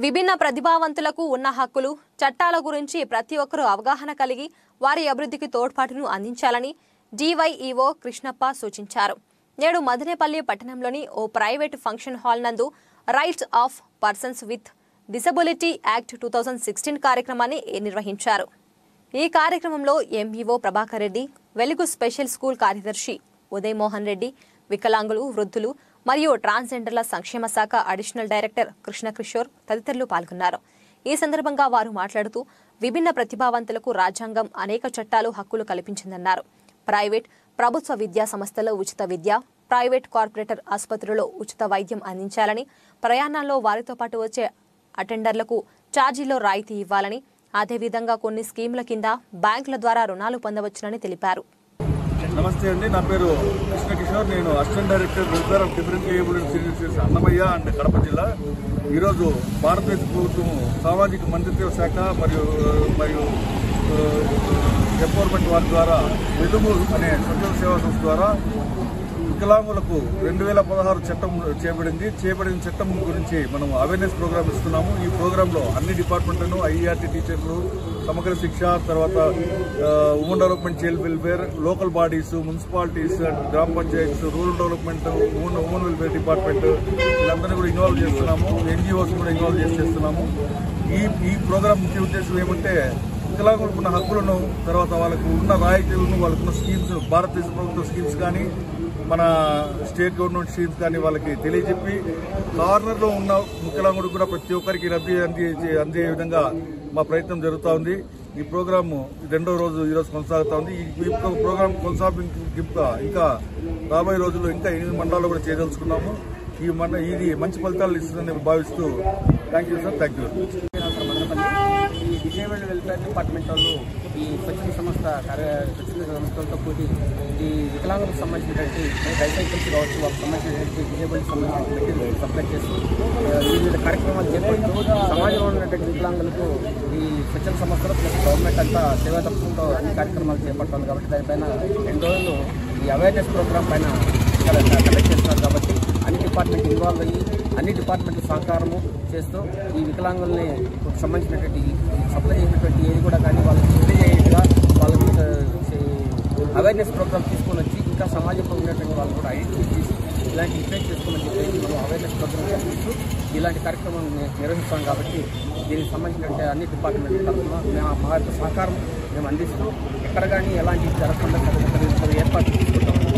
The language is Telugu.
విభిన్న ప్రతిభావంతులకు ఉన్న హక్కులు చట్టాల గురించి ప్రతి ఒక్కరూ అవగాహన కలిగి వారి అభివృద్ధికి తోడ్పాటును అందించాలని డివైఈఓ కృష్ణప్ప సూచించారు నేడు మదనేపల్లి పట్టణంలోని ఓ ప్రైవేట్ ఫంక్షన్ హాల్ నందు rights of persons with disability act two thousand sixteen కార్యక్రమాన్ని నిర్వహించారు ఈ కార్యక్రమంలో ఎంఈఓ ప్రభాకర్ రెడ్డి వెలుగు స్పెషల్ స్కూల్ కార్యదర్శి ఉదయ్ మోహన్ రెడ్డి వికలాంగులు వృద్ధులు మరియు ట్రాన్స్జెండర్ల సంక్షేమ శాఖ అడిషనల్ డైరెక్టర్ కృష్ణకిషోర్ తదితరులు పాల్గొన్నారు ఈ సందర్భంగా వారు మాట్లాడుతూ విభిన్న ప్రతిభావంతులకు రాజ్యాంగం అనేక చట్టాలు హక్కులు కల్పించిందన్నారు ప్రైవేట్ ప్రభుత్వ విద్యా సంస్థల్లో ఉచిత విద్య ప్రైవేట్ కార్పొరేటర్ ఆసుపత్రుల్లో ఉచిత వైద్యం అందించాలని ప్రయాణాల్లో వారితో పాటు వచ్చే అటెండర్లకు ఛార్జీలో రాయితీ ఇవ్వాలని అదేవిధంగా కొన్ని స్కీముల కింద బ్యాంకుల ద్వారా రుణాలు పొందవచ్చునని తెలిపారు నమస్తే అండి నా పేరు కృష్ణ కిషోర్ నేను assistant director welfare of different able services Annamayya and Kadapa జిల్లా ఈరోజు భారతదేశ ప్రభుత్వం సామాజిక మంత్రిత్వ శాఖ మరియు మరియు ఎంపవర్మెంట్ వారి ద్వారా వెలుగు అనే సోషల్ సేవా సంస్థ ద్వారా వికలాంగులకు రెండు వేల పదహారు చట్టం చేయబడింది చేయబడిన చట్టం గురించి మనం అవేర్నెస్ ప్రోగ్రామ్ ఇస్తున్నాము ఈ ప్రోగ్రాంలో అన్ని డిపార్ట్మెంట్లను ఐఈఆర్టీ టీచర్లు సమగ్ర శిక్ష తర్వాత women development child welfare local bodies municipalities గ్రామ panchayats rural development women women welfare department వీళ్ళందరినీ కూడా ఇన్వాల్వ్ చేస్తున్నాము ఎన్జిఓస్ కూడా ఇన్వాల్వ్ చేసి చేస్తున్నాము ఈ ఈ ప్రోగ్రామ్ ముఖ్య ఉద్దేశం ఏమంటే వికలాంగులకు ఉన్న హక్కులను తర్వాత వాళ్ళకు ఉన్న రాయితీలను వాళ్ళకున్న స్కీమ్స్ భారతదేశ ప్రభుత్వ స్కీమ్స్ కానీ మన స్టేట్ గవర్నమెంట్ స్కీమ్స్ కానీ వాళ్ళకి తెలియజెప్పి కార్నర్లో ఉన్న వికలాంగుడు కూడా ప్రతి ఒక్కరికి లబ్ధి అంది అందే విధంగా మా ప్రయత్నం జరుగుతూ ఉంది ఈ ప్రోగ్రామ్ రెండో రోజు ఈరోజు కొనసాగుతా ఉంది ఈ ఈ ప్రోగ్రామ్ కొనసాగింపుగా ఇంకా రాబోయే రోజుల్లో ఇంకా ఎనిమిది మండలాల్లో కూడా చేయదలుచుకున్నాము ఈ మండ ఇది మంచి ఫలితాలు ఇస్తుందని భావిస్తూ thank you sir thank you ఈ డిజేబుల్డ్ వెల్ఫేర్ డిపార్ట్మెంట్ వాళ్ళు ఈ స్వచ్ఛంద సంస్థ కార్య స్వచ్ఛంద సంస్థలతో కూడి ఈ వికలాంగులకు సంబంధించినటువంటి బైసైకిల్స్ కావచ్చు వాళ్ళకి సంబంధించినటువంటి డిజేబుల్డ్ సంబంధించిన మెటీరియల్ సప్లై చేస్తూ ఆ, వివిధ కార్యక్రమాలు చేపడుతూ సమాజంలో ఉన్నటువంటి వికలాంగులకు ఈ స్వచ్ఛంద సంస్థలు ప్లస్ గవర్నమెంట్ అంతా సేవా తత్వంతో అన్ని కార్యక్రమాలు చేపడుతుంది కాబట్టి దానిపైన రెండు రోజులు ఈ అవేర్నెస్ ప్రోగ్రామ్ పైన ఇక్కడ కండక్ట్ చేస్తున్నారు కాబట్టి అన్ని డిపార్ట్మెంట్ ఇన్వాల్వ్ అయ్యి అన్ని డిపార్ట్మెంట్ల సహకారము చేస్తూ ఈ వికలాంగుల్ని సంబంధించినటువంటి సప్లై చేసినటువంటి ఏది కూడా కానీ వాళ్ళకి డిస్ప్లే అయ్యేట్టుగా వాళ్ళకి అవేర్నెస్ ప్రోగ్రామ్ తీసుకొని వచ్చి ఇంకా సమాజంలో ఉన్నటువంటి వాళ్ళు కూడా ఐడెంటిఫై చేసి ఇలాంటి రిపేర్ చేసుకోమని చెప్పేసి మనం అవేర్నెస్ ప్రోగ్రామ్ చేస్తూ ఇలాంటి కార్యక్రమం నిర్వహిస్తాం కాబట్టి దీనికి సంబంధించినటువంటి అన్ని డిపార్ట్మెంట్ తరఫున మేము మా యొక్క సహకారం మేము అందిస్తూ ఎక్కడ కానీ ఎలాంటి జరగకుండా చర్యలు ఏర్పాటు తీసుకుంటాం